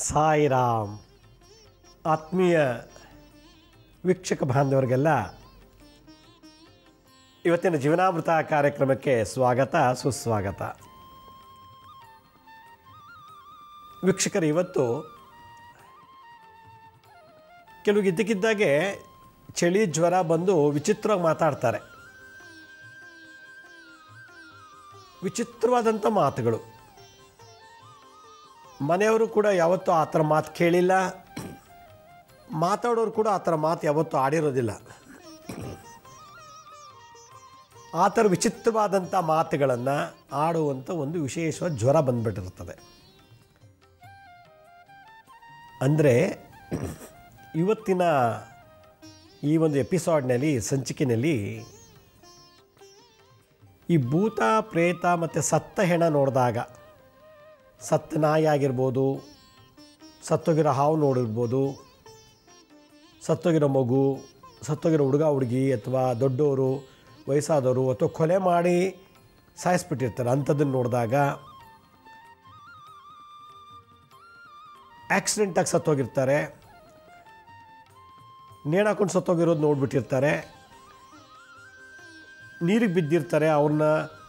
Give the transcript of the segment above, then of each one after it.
ಸಾಯಿರಾಮ್ ಆತ್ಮೀಯ ವೀಕ್ಷಕ ಬಾಂಧವರಿಗೆಲ್ಲ ಇವತ್ತಿನ ಜೀವನಾಮೃತ ಕಾರ್ಯಕ್ರಮಕ್ಕೆ ಸ್ವಾಗತ ಸುಸ್ವಾಗತ ವೀಕ್ಷಕರು ಇವತ್ತು ಕೆಲವು ಇದ್ದಕ್ಕಿದ್ದಾಗೆ ಚಳಿ ಜ್ವರ ಬಂದು ವಿಚಿತ್ರವಾಗಿ ಮಾತಾಡ್ತಾರೆ ವಿಚಿತ್ರವಾದಂಥ ಮಾತುಗಳು ಮನೆಯವರು ಕೂಡ ಯಾವತ್ತೂ ಆ ಥರ ಮಾತು ಕೇಳಿಲ್ಲ ಮಾತಾಡೋರು ಕೂಡ ಆ ಥರ ಮಾತು ಯಾವತ್ತೂ ಆಡಿರೋದಿಲ್ಲ ಆ ಥರ ವಿಚಿತ್ರವಾದಂಥ ಮಾತುಗಳನ್ನು ಆಡುವಂಥ ಒಂದು ವಿಶೇಷವಾದ ಜ್ವರ ಬಂದ್ಬಿಟ್ಟಿರ್ತದೆ ಅಂದರೆ ಇವತ್ತಿನ ಈ ಒಂದು ಎಪಿಸೋಡ್ನಲ್ಲಿ ಸಂಚಿಕೆಯಲ್ಲಿ ಈ ಭೂತ ಪ್ರೇತ ಮತ್ತು ಸತ್ತ ಹೆಣ ನೋಡಿದಾಗ ಸತ್ತ ನಾಯಿ ಆಗಿರ್ಬೋದು ಸತ್ತೋಗಿರೋ ಹಾವು ನೋಡಿರ್ಬೋದು ಸತ್ತೋಗಿರೋ ಮಗು ಸತ್ತೋಗಿರೋ ಹುಡುಗ ಹುಡುಗಿ ಅಥವಾ ದೊಡ್ಡವರು ವಯಸ್ಸಾದವರು ಅಥವಾ ಕೊಲೆ ಮಾಡಿ ಸಾಯಿಸ್ಬಿಟ್ಟಿರ್ತಾರೆ ಅಂಥದ್ದನ್ನು ನೋಡಿದಾಗ ಆಕ್ಸಿಡೆಂಟಾಗಿ ಸತ್ತೋಗಿರ್ತಾರೆ ನೇಣು ಹಾಕೊಂಡು ಸತ್ತೋಗಿರೋದು ನೋಡ್ಬಿಟ್ಟಿರ್ತಾರೆ ನೀರಿಗೆ ಬಿದ್ದಿರ್ತಾರೆ ಅವ್ರನ್ನ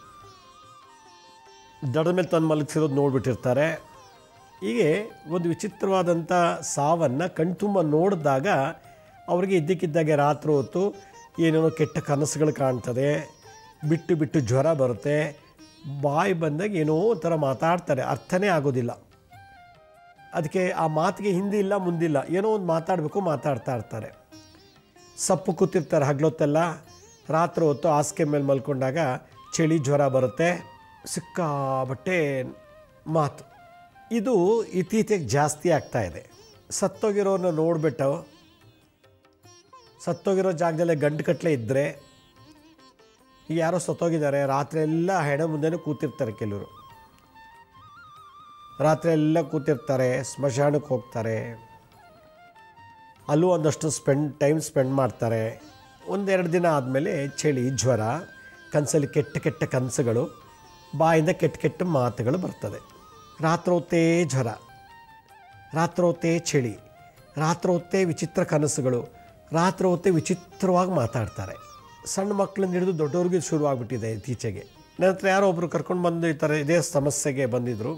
ದಡದ ಮೇಲೆ ತಂದು ಮಲಗಿಸಿರೋದು ನೋಡ್ಬಿಟ್ಟಿರ್ತಾರೆ ಹೀಗೆ ಒಂದು ವಿಚಿತ್ರವಾದಂಥ ಸಾವನ್ನು ಕಣ್ತುಂಬ ನೋಡಿದಾಗ ಅವರಿಗೆ ಇದ್ದಕ್ಕಿದ್ದಾಗೆ ರಾತ್ರಿ ಹೊತ್ತು ಏನೇನೋ ಕೆಟ್ಟ ಕನಸುಗಳು ಕಾಣ್ತದೆ ಬಿಟ್ಟು ಬಿಟ್ಟು ಜ್ವರ ಬರುತ್ತೆ ಬಾಯಿ ಬಂದಾಗ ಏನೋ ಒಂಥರ ಮಾತಾಡ್ತಾರೆ ಅರ್ಥನೇ ಆಗೋದಿಲ್ಲ ಅದಕ್ಕೆ ಆ ಮಾತಿಗೆ ಹಿಂದೆ ಇಲ್ಲ ಮುಂದಿಲ್ಲ ಏನೋ ಒಂದು ಮಾತಾಡಬೇಕು ಮಾತಾಡ್ತಾ ಇರ್ತಾರೆ ಸಪ್ಪು ಕೂತಿರ್ತಾರೆ ಹಗ್ಲೊತ್ತೆಲ್ಲ ರಾತ್ರಿ ಹೊತ್ತು ಹಾಸಿಗೆ ಮೇಲೆ ಮಲ್ಕೊಂಡಾಗ ಚಳಿ ಜ್ವರ ಬರುತ್ತೆ ಸಿಕ್ಕಾಬಟ್ಟೆ ಮಾತು ಇದು ಇತ್ತೀಚೆಗೆ ಜಾಸ್ತಿ ಆಗ್ತಾ ಇದೆ ಸತ್ತೋಗಿರೋರನ್ನ ನೋಡಿಬಿಟ್ಟು ಸತ್ತೋಗಿರೋ ಜಾಗದಲ್ಲೇ ಗಂಟು ಕಟ್ಲೆ ಇದ್ದರೆ ಈಗ ಯಾರೋ ಸತ್ತೋಗಿದ್ದಾರೆ ರಾತ್ರಿ ಎಲ್ಲ ಹೆಣ ಮುಂದೆನೇ ಕೂತಿರ್ತಾರೆ ಕೆಲವರು ರಾತ್ರಿ ಎಲ್ಲ ಕೂತಿರ್ತಾರೆ ಸ್ಮಶಾನಕ್ಕೆ ಹೋಗ್ತಾರೆ ಅಲ್ಲೂ ಒಂದಷ್ಟು ಸ್ಪೆಂಡ್ ಟೈಮ್ ಸ್ಪೆಂಡ್ ಮಾಡ್ತಾರೆ ಒಂದೆರಡು ದಿನ ಆದಮೇಲೆ ಚಳಿ ಜ್ವರ ಕನಸಲ್ಲಿ ಕೆಟ್ಟ ಕೆಟ್ಟ ಕನಸುಗಳು ಬಾಯಿಂದ ಕೆಟ್ಟ ಕೆಟ್ಟ ಮಾತುಗಳು ಬರ್ತದೆ ರಾತ್ರಿ ಹೊತ್ತೇ ಜ್ವರ ರಾತ್ರಿ ಹೊತ್ತೇ ಚಳಿ ರಾತ್ರಿ ಹೊತ್ತೇ ವಿಚಿತ್ರ ಕನಸುಗಳು ರಾತ್ರಿ ಹೊತ್ತೇ ವಿಚಿತ್ರವಾಗಿ ಮಾತಾಡ್ತಾರೆ ಸಣ್ಣ ಮಕ್ಕಳನ್ನ ಹಿಡಿದು ದೊಡ್ಡವ್ರಿಗೆ ಶುರುವಾಗ್ಬಿಟ್ಟಿದೆ ಇತ್ತೀಚೆಗೆ ನನ್ನ ಹತ್ರ ಯಾರೋ ಒಬ್ಬರು ಕರ್ಕೊಂಡು ಬಂದು ಈ ಥರ ಇದೇ ಸಮಸ್ಯೆಗೆ ಬಂದಿದ್ದರು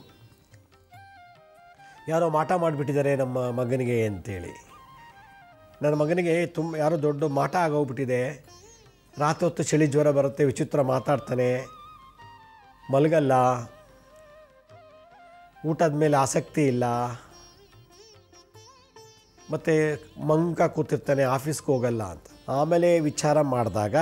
ಯಾರೋ ಮಾಟ ಮಾಡಿಬಿಟ್ಟಿದ್ದಾರೆ ನಮ್ಮ ಮಗನಿಗೆ ಅಂತೇಳಿ ನನ್ನ ಮಗನಿಗೆ ತುಂಬ ಯಾರೋ ದೊಡ್ಡ ಮಾಟ ಆಗೋಗ್ಬಿಟ್ಟಿದೆ ರಾತ್ರಿ ಹೊತ್ತು ಚಳಿ ಜ್ವರ ಬರುತ್ತೆ ವಿಚಿತ್ರ ಮಾತಾಡ್ತಾನೆ ಮಲಗಲ್ಲ ಊಟದ ಮೇಲೆ ಆಸಕ್ತಿ ಇಲ್ಲ ಮತ್ತು ಮಂಕ ಕೂತಿರ್ತಾನೆ ಆಫೀಸ್ಗೆ ಹೋಗಲ್ಲ ಅಂತ ಆಮೇಲೆ ವಿಚಾರ ಮಾಡಿದಾಗ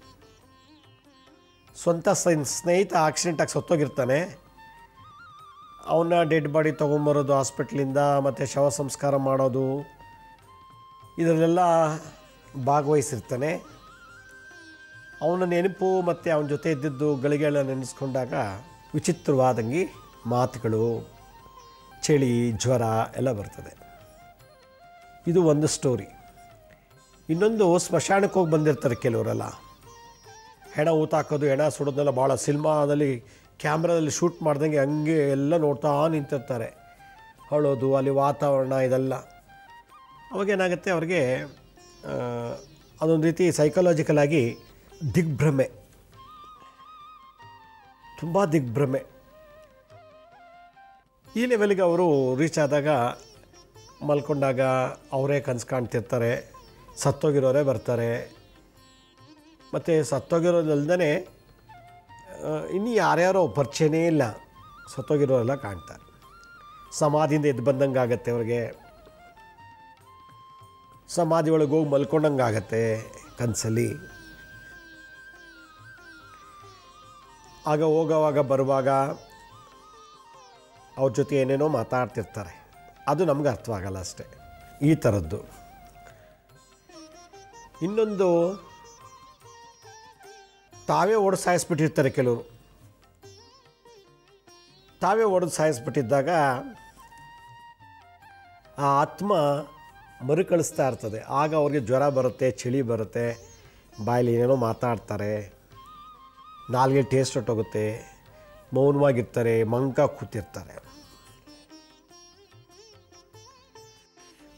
ಸ್ವಂತ ಸ್ನೇಹಿತ ಸ್ನೇಹಿತ ಆಕ್ಸಿಡೆಂಟಾಗಿ ಸತ್ತೋಗಿರ್ತಾನೆ ಅವನ್ನ ಡೆಡ್ ಬಾಡಿ ತೊಗೊಂಬರೋದು ಹಾಸ್ಪಿಟ್ಲಿಂದ ಮತ್ತು ಶವ ಸಂಸ್ಕಾರ ಮಾಡೋದು ಇದರಲ್ಲೆಲ್ಲ ಭಾಗವಹಿಸಿರ್ತಾನೆ ಅವನ ನೆನಪು ಮತ್ತು ಅವನ ಜೊತೆ ಇದ್ದಿದ್ದು ಗಳಿಗೆಲ್ಲ ನೆನೆಸ್ಕೊಂಡಾಗ ವಿಚಿತ್ರವಾದಂಗೆ ಮಾತುಗಳು ಚಳಿ ಜ್ವರ ಎಲ್ಲ ಬರ್ತದೆ ಇದು ಒಂದು ಸ್ಟೋರಿ ಇನ್ನೊಂದು ಸ್ಮಶಾನಕ್ಕೆ ಹೋಗಿ ಬಂದಿರ್ತಾರೆ ಕೆಲವರೆಲ್ಲ ಹೆಣ ಊತಾಕೋದು ಹೆಣ ಸುಡೋದನ್ನೆಲ್ಲ ಭಾಳ ಸಿನಿಮಾದಲ್ಲಿ ಕ್ಯಾಮ್ರಾದಲ್ಲಿ ಶೂಟ್ ಮಾಡ್ದಂಗೆ ಹಂಗೆ ಎಲ್ಲ ನೋಡ್ತಾ ನಿಂತಿರ್ತಾರೆ ಅಳೋದು ಅಲ್ಲಿ ವಾತಾವರಣ ಇದೆಲ್ಲ ಅವಾಗೇನಾಗುತ್ತೆ ಅವ್ರಿಗೆ ಆ, ಅದೊಂದು ರೀತಿ ಸೈಕಲಾಜಿಕಲ್ ಆಗಿ ದಿಗ್ಭ್ರಮೆ ತುಂಬ ದಿಗ್ಭ್ರಮೆ ಈ ಲೆವೆಲ್ಗೆ ಅವರು ರೀಚ್ ಆದಾಗ ಮಲ್ಕೊಂಡಾಗ ಅವರೇ ಕನಸು ಕಾಣ್ತಿರ್ತಾರೆ ಸತ್ತೋಗಿರೋರೇ ಬರ್ತಾರೆ ಮತ್ತು ಸತ್ತೋಗಿರೋದಲ್ದೇ ಇನ್ನು ಯಾರ್ಯಾರೋ ಪರಿಚಯನೇ ಇಲ್ಲ ಸತ್ತೋಗಿರೋರೆಲ್ಲ ಕಾಣ್ತಾರೆ ಸಮಾಧಿಯಿಂದ ಎದ್ದು ಬಂದಂಗೆ ಆಗತ್ತೆ ಅವ್ರಿಗೆ ಸಮಾಧಿ ಒಳಗೆ ಹೋಗಿ ಮಲ್ಕೊಂಡಂಗೆ ಆಗತ್ತೆ ಕನಸಲ್ಲಿ ಆಗ ಹೋಗೋವಾಗ ಬರುವಾಗ ಅವ್ರ ಜೊತೆ ಏನೇನೋ ಮಾತಾಡ್ತಿರ್ತಾರೆ ಅದು ನಮ್ಗೆ ಅರ್ಥವಾಗಲ್ಲ ಅಷ್ಟೆ ಈ ಥರದ್ದು ಇನ್ನೊಂದು ತಾವೇ ಓಡಿ ಸಾಯಿಸ್ಬಿಟ್ಟಿರ್ತಾರೆ ಕೆಲವರು ತಾವೇ ಒಡೆದು ಸಾಯಿಸ್ಬಿಟ್ಟಿದ್ದಾಗ ಆ ಆತ್ಮ ಮರುಕಳಿಸ್ತಾ ಇರ್ತದೆ ಆಗ ಅವ್ರಿಗೆ ಜ್ವರ ಬರುತ್ತೆ ಚಳಿ ಬರುತ್ತೆ ಬಾಯಲ್ಲಿ ಏನೇನೋ ಮಾತಾಡ್ತಾರೆ ನಾಲ್ಗೆ ಟೇಸ್ಟ್ ಹೊಟ್ಟೋಗುತ್ತೆ ಮೌನವಾಗಿರ್ತಾರೆ ಮಂಕ ಕೂತಿರ್ತಾರೆ